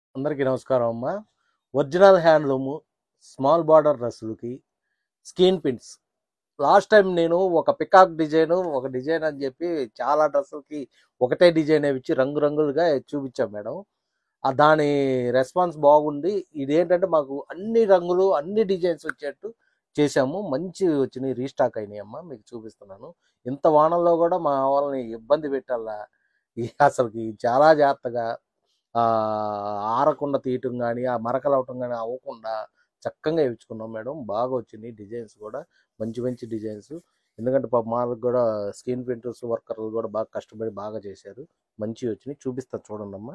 అందరికీ నమస్కారం అమ్మ ఒరిజినల్ హ్యాండ్లూమ్ స్మాల్ బార్డర్ డ్రెస్సులకి స్కిన్ పిన్స్ లాస్ట్ టైం నేను ఒక పికాక్ డిజైన్ ఒక డిజైన్ అని చెప్పి చాలా డ్రెస్సులకి ఒకటే డిజైన్ ఇచ్చి రంగురంగులుగా చూపించాం మేడం ఆ దాని రెస్పాన్స్ బాగుంది ఇదేంటంటే మాకు అన్ని రంగులు అన్ని డిజైన్స్ వచ్చేట్టు చేశాము మంచి వచ్చినాయి రీస్టాక్ అయినాయి అమ్మ మీకు చూపిస్తున్నాను ఇంత వానల్లో కూడా మా వాళ్ళని ఇబ్బంది పెట్టాలా ఈ అసలుకి చాలా జాగ్రత్తగా ఆ ఆరకుండా తీయటం కానీ ఆ మరకలు అవటం కానీ అవ్వకుండా చక్కగా వేయించుకున్నాం మేడం బాగా వచ్చినాయి డిజైన్స్ కూడా మంచి మంచి డిజైన్స్ ఎందుకంటే పాప మాలకు కూడా స్క్రీన్ ప్రింటర్స్ వర్కర్లు కూడా బాగా కష్టపడి బాగా చేశారు మంచివి వచ్చినాయి చూపిస్తాను చూడండి అమ్మా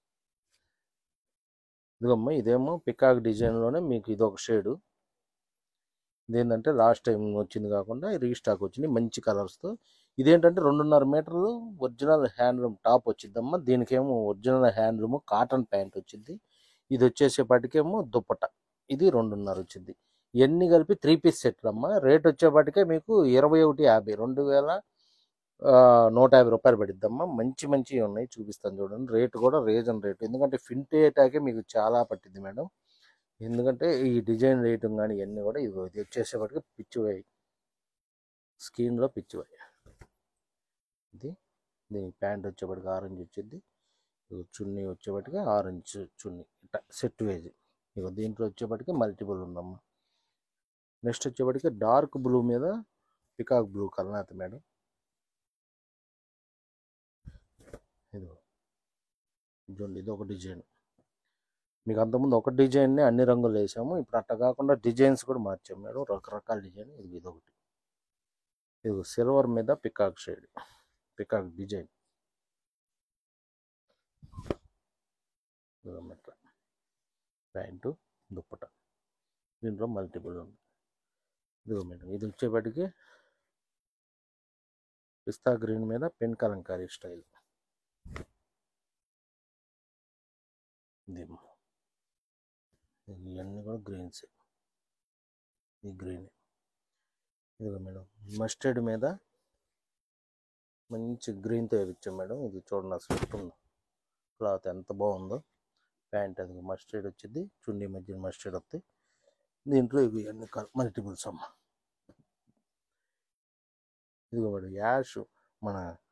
ఇదిగమ్మా ఇదేమో పికాక్ డిజైన్లోనే మీకు ఇది ఒక షేడు ఇదేంటంటే లాస్ట్ టైం వచ్చింది కాకుండా రీస్టాక్ వచ్చింది మంచి కలర్స్తో ఇదేంటంటే రెండున్నర మీటర్లు ఒరిజినల్ హ్యాండ్లూమ్ టాప్ వచ్చిందమ్మా దీనికేమో ఒరిజినల్ హ్యాండ్లూమ్ కాటన్ ప్యాంట్ వచ్చింది ఇది వచ్చేసేపటికేమో దుప్పట ఇది రెండున్నర వచ్చింది ఇవన్నీ కలిపి త్రీ పీస్ సెట్లు అమ్మా రేట్ వచ్చేపటికే మీకు ఇరవై ఒకటి యాభై రెండు వేల ఆ, నూట యాభై రూపాయలు పడిద్దమ్మా మంచి మంచివి ఉన్నాయి చూపిస్తాను చూడండి రేటు కూడా రీజన్ రేటు ఎందుకంటే ఫింటేటాకే మీకు చాలా పట్టింది మేడం ఎందుకంటే ఈ డిజైన్ రేటింగ్ కానీ ఇవన్నీ కూడా ఇది ఇది వచ్చేసేపటికి పిచ్చివాయి స్క్రీన్లో పిచ్చివాయి ఇది దీని ప్యాంట్ వచ్చేపటికి ఆరెంజ్ వచ్చింది ఇగో చున్నీ వచ్చేపటికి ఆరెంజ్ చున్నీ ఇట్లా సెట్ వేజ్ ఇక దీంట్లో వచ్చేపటికి మల్టిపుల్ ఉందమ్మా నెక్స్ట్ వచ్చేపటికి డార్క్ బ్లూ మీద పికాక్ బ్లూ కలర్ మేడం ఇది చూడండి ఇది ఒక డిజైన్ మీకు అంతకుముందు ఒక డిజైన్ని అన్ని రంగులు వేసాము ఇప్పుడు అట్లా కాకుండా డిజైన్స్ కూడా మార్చాము మేడం రకరకాల డిజైన్ ఇది ఇదొకటి ఇది సిల్వర్ మీద పికాక్ షేడ్ పికాక్ డిజైన్ ఇదిగో ఇట్లా ప్యాంటు దుప్పట దీంట్లో మల్టిపుల్ ఉంది ఇదిగో మేడం ఇది వచ్చేపటికి పిస్తా గ్రీన్ మీద పెన్ కలంకారీ స్టైల్ ఇది ఇవన్నీ కూడా గ్రీన్స్ ఈ గ్రీన్ ఇదిగో మేడం మస్టర్డ్ మీద మంచి గ్రీన్తో వేయించాం మేడం ఇది చూడండి అసలు ఎట్టుందో క్లాత్ ఎంత బాగుందో ప్యాంట్ అది మస్టర్డ్ వచ్చింది చున్నీ మధ్య మస్టర్డ్ వస్తాయి దీంట్లో ఇవి అన్ని మల్టిపుల్స్ అమ్మ ఇదిగో మేడం యాష్ మన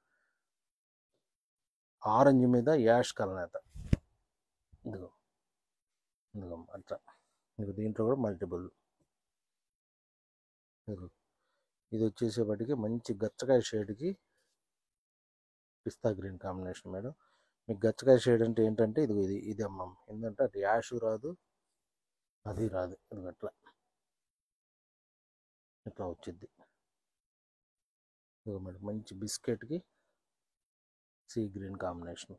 ఆరెంజ్ మీద యాష్ కలనేత ఇదిగో ఇదిగో అట్లా ఇదిగో దీంట్లో కూడా మల్టిపుల్ ఇదిగో ఇది వచ్చేసేపటికి మంచి గచ్చకాయ షేడ్కి పిస్తా గ్రీన్ కాంబినేషన్ మేడం మీకు గచ్చకాయ షేడ్ అంటే ఏంటంటే ఇది ఇది ఇది అమ్మం ఏంటంటే అటు యాష్ రాదు అది రాదు ఇది అట్లా ఇట్లా వచ్చింది ఇదిగో మేడం మంచి బిస్కెట్కి సీ గ్రీన్ కాంబినేషన్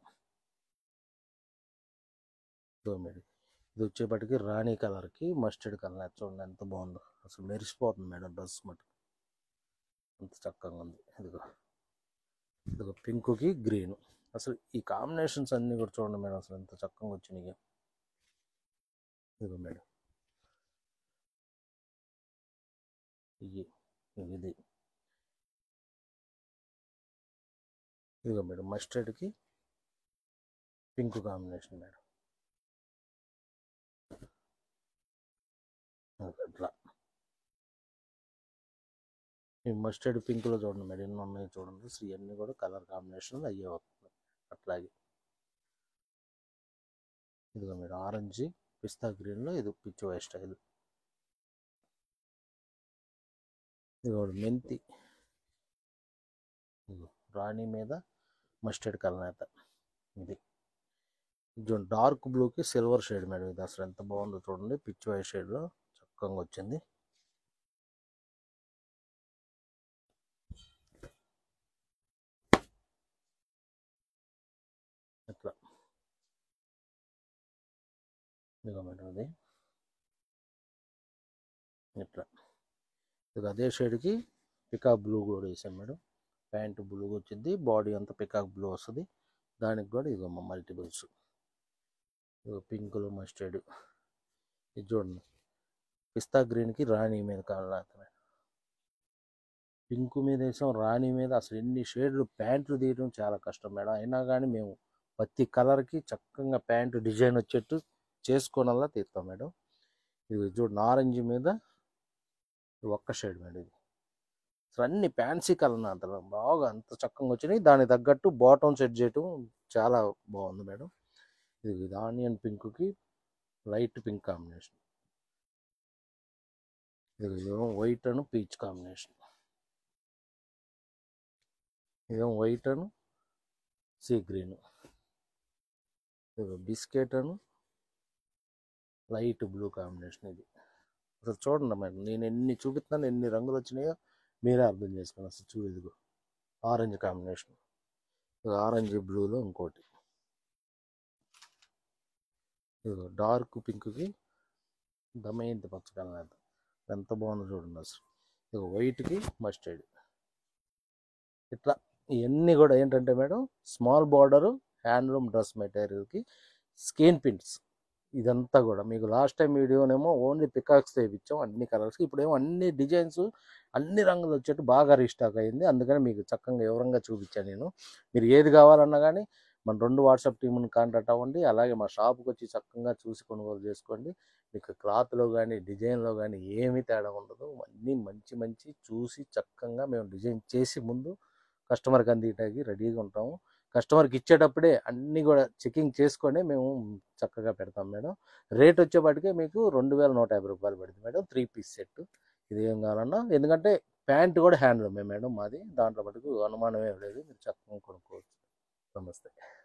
ఇదిగో మేడం ఇది వచ్చేపటికి రాణి కలర్కి మస్టర్డ్ కలర్ చూడండి ఎంత బాగుందో అసలు మెరిసిపోతుంది మేడం డ్రెస్ మటు అంత చక్కగా ఉంది ఇదిగో ఇదిగో పింక్కి గ్రీన్ అసలు ఈ కాంబినేషన్స్ అన్నీ కూడా చూడండి మేడం అసలు ఎంత చక్కగా వచ్చినాయి ఇదిగో మేడం ఇది ఇది ఇదిగో మేడం మస్టర్డ్కి పింక్ కాంబినేషన్ మేడం అట్లా ఈ మస్టర్డ్ పింక్లో చూడండి మేడం ఎన్ని ఉన్నాయి చూడండి సో ఇవన్నీ కూడా కలర్ కాంబినేషన్ అయ్యే వస్తుంది అట్లాగే ఇదిగో మేడం ఆరెంజ్ పిస్తా గ్రీన్లో ఇది పిచ్చి స్టైల్ ఇదిగో మెంతి ఇదిగో రాణి మీద మస్టర్డ్ కలనేత ఇది ఇది డార్క్ బ్లూకి సిల్వర్ షేడ్ మేడం ఇది అసలు ఎంత బాగుందో చూడండి పిచ్ వైట్ షేడ్లో చక్కగా వచ్చింది ఇట్లా ఇదిగో మేడం అది ఇట్లా ఇది అదే షేడ్కి పికాక్ బ్లూ కూడా వేసాం మేడం ప్యాంటు బ్లూ వచ్చింది బాడీ అంతా పికాక్ బ్లూ వస్తుంది దానికి కూడా ఇదిగో మల్టిపుల్స్ ఇదిగో పింకులు మస్టర్డ్ ఇది చూడండి పిస్తా గ్రీన్కి రాణి మీద కావాలి పింక్ మీద వేసాం రాణి మీద అసలు ఎన్ని షేడ్లు ప్యాంట్లు తీయడం చాలా కష్టం మేడం అయినా కానీ మేము ప్రతి కలర్కి చక్కగా ప్యాంటు డిజైన్ వచ్చేట్టు చేసుకోనల్లా తీస్తాం మేడం ఇది చూడు నారింజ మీద ఇది ఒక్క షేడ్ మేడం ఇది అసలు అన్ని ఫ్యాన్సీ కలర్ అంటారు బాగా అంత చక్కగా వచ్చినాయి దానికి తగ్గట్టు బాటమ్ సెట్ చేయటం చాలా బాగుంది మేడం ఇది ఇది ఆనియన్ పింక్కి లైట్ పింక్ కాంబినేషన్ ఇది ఇదేమో వైట్ అను పీచ్ కాంబినేషన్ ఇదేమో వైట్ అను సీ గ్రీన్ ఇది బిస్కెట్ అను లైట్ బ్లూ కాంబినేషన్ ఇది అసలు చూడండి మేడం నేను ఎన్ని చూపిస్తున్నాను ఎన్ని రంగులు వచ్చినాయో మీరే అర్థం చేసుకోండి అసలు చూడు ఇదిగో ఆరెంజ్ కాంబినేషన్ ఇది ఆరెంజ్ బ్లూలో ఇంకోటి ఇదిగో డార్క్ పింక్కి దమయంతి పచ్చకలర్ ఎంత బాగుందో చూడండి అసలు ఇదిగో వైట్కి మస్టర్డ్ ఇట్లా ఇవన్నీ కూడా ఏంటంటే madam small border handloom dress మెటీరియల్కి స్కిన్ పిన్స్ ఇదంతా కూడా మీకు లాస్ట్ టైం వీడియోనేమో ఓన్లీ పికాక్స్ తెప్పించాం అన్ని కలర్స్ ఇప్పుడేమో అన్ని డిజైన్స్ అన్ని రంగులు వచ్చేట్టు బాగా రీస్టాక్ అయింది అందుకని మీకు చక్కగా వివరంగా చూపించాను నేను మీరు ఏది కావాలన్నా కానీ మన రెండు వాట్సాప్ టీంని కాంటాక్ట్ అవ్వండి అలాగే మా షాప్కి వచ్చి చక్కగా చూసి కొనుగోలు చేసుకోండి మీకు క్లాత్లో కానీ డిజైన్లో కానీ ఏమీ తేడా ఉండదు అన్నీ మంచి మంచి చూసి చక్కగా మేము డిజైన్ చేసి ముందు కస్టమర్కి అందించడానికి రెడీగా ఉంటాము కస్టమర్కి ఇచ్చేటప్పుడే అన్నీ కూడా చెకింగ్ చేసుకొని మేము చక్కగా పెడతాం మేడం రేట్ వచ్చేపాటికే మీకు రెండు వేల నూట యాభై రూపాయలు పడుతుంది మేడం త్రీ పీస్ సెట్ ఇది ఏం కావాలన్నా ఎందుకంటే ప్యాంట్ కూడా హ్యాండ్లూమే మేడం మాది దాంట్లో మటుకు అనుమానం ఏం లేదు మీరు చక్కగా కొనుక్కోవచ్చు నమస్తే